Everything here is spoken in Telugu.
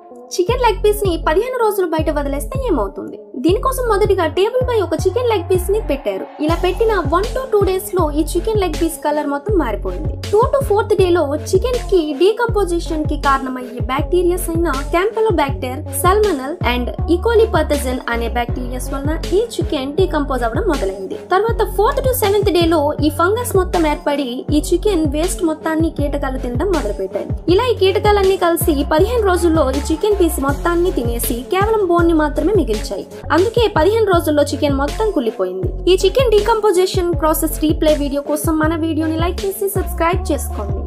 చికెన్ లెగ్ పీస్ ని పదిహేను రోజులు బయట వదిలేస్తే ఏమవుతుంది దీనికోసం మొదటిగా టేబుల్ పై ఒక చికెన్ లెగ్ పీస్ ని పెట్టారు ఇలా పెట్టిన వన్ టు టూ డేస్ లో ఈ చికెన్ లెగ్ పీస్ కలర్ మొత్తం మారిపోయింది టూ టు ఫోర్త్ డే లో చికెన్ కి డీకంపోజిషన్ కి కారణమయ్యే బ్యాక్టీరియాస్ అయిన క్యాంపెలోబాక్టర్ సల్మనల్ అండ్ ఈకోలి పథజన్ అనే బ్యాక్టీరియాస్ వలన ఈ చికెన్ డీకంపోజ్ అవ్వడం మొదలైంది తర్వాత ఫోర్త్ టు సెవెంత్ డే లో ఈ ఫంగస్ మొత్తం ఏర్పడి ఈ చికెన్ వేస్ట్ మొత్తాన్ని కీటకాలు తినడం మొదలుపెట్టాయి ఇలా ఈ కీటకాలన్నీ కలిసి పదిహేను రోజుల్లో ఈ చికెన్ పీస్ మొత్తాన్ని తినేసి కేవలం బోన్ ని మాత్రమే మిగిల్చాయి అందుకే పదిహేను రోజుల్లో చికెన్ మొత్తం కుళ్ళిపోయింది ఈ chicken decomposition process replay video కోసం మన వీడియోని లైక్ చేసి సబ్స్క్రైబ్ చేసుకోండి